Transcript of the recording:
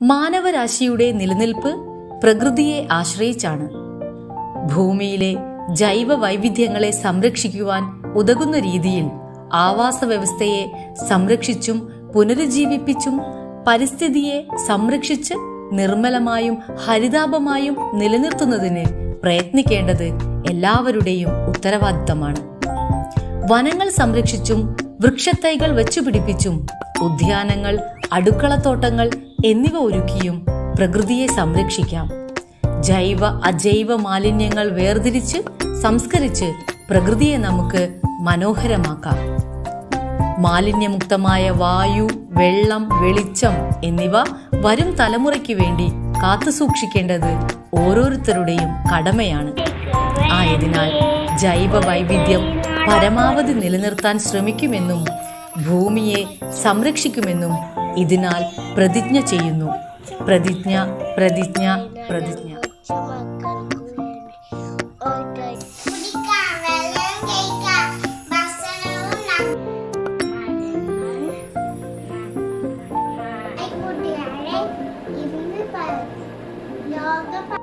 മാനവരാശിയുടെ നിലനിൽപ്പ് പ്രകൃതിയെ ആശ്രയിച്ചാണ് ഭൂമിയിലെ ജൈവ വൈവിധ്യങ്ങളെ സംരക്ഷിക്കുവാൻ ഉതകുന്ന രീതിയിൽ ആവാസ വ്യവസ്ഥയെ സംരക്ഷിച്ചും പുനരുജ്ജീവിപ്പിച്ചും പരിസ്ഥിതിയെ സംരക്ഷിച്ച് നിർമ്മലമായും ഹരിതാപമായും നിലനിർത്തുന്നതിന് പ്രയത്നിക്കേണ്ടത് എല്ലാവരുടെയും ഉത്തരവാദിത്തമാണ് വനങ്ങൾ സംരക്ഷിച്ചും വൃക്ഷത്തൈകൾ വെച്ചുപിടിപ്പിച്ചും ഉദ്യാനങ്ങൾ അടുക്കളത്തോട്ടങ്ങൾ എന്നിവ ഒരുക്കിയും പ്രകൃതിയെ സംരക്ഷിക്കാം ജൈവ അജൈവ മാലിന്യങ്ങൾ വേർതിരിച്ച് സംസ്കരിച്ച് പ്രകൃതിയെ നമുക്ക് മനോഹരമാക്കാം മാലിന്യമുക്തമായ വായു വെള്ളം വെളിച്ചം എന്നിവ വരും തലമുറയ്ക്ക് വേണ്ടി കാത്തുസൂക്ഷിക്കേണ്ടത് ഓരോരുത്തരുടെയും കടമയാണ് ആയതിനാൽ ജൈവ വൈവിധ്യം പരമാവധി നിലനിർത്താൻ ശ്രമിക്കുമെന്നും ഭൂമിയെ സംരക്ഷിക്കുമെന്നും ഇതിനാൽ പ്രതിജ്ഞ ചെയ്യുന്നു പ്രതിജ്ഞ പ്രതിജ്ഞ പ്രതിജ്ഞ കുടിക്കാൻ വെള്ളം കഴിക്കാൻ ഭക്ഷണവും കുട്ടികളെ ഇന്ന് ലോക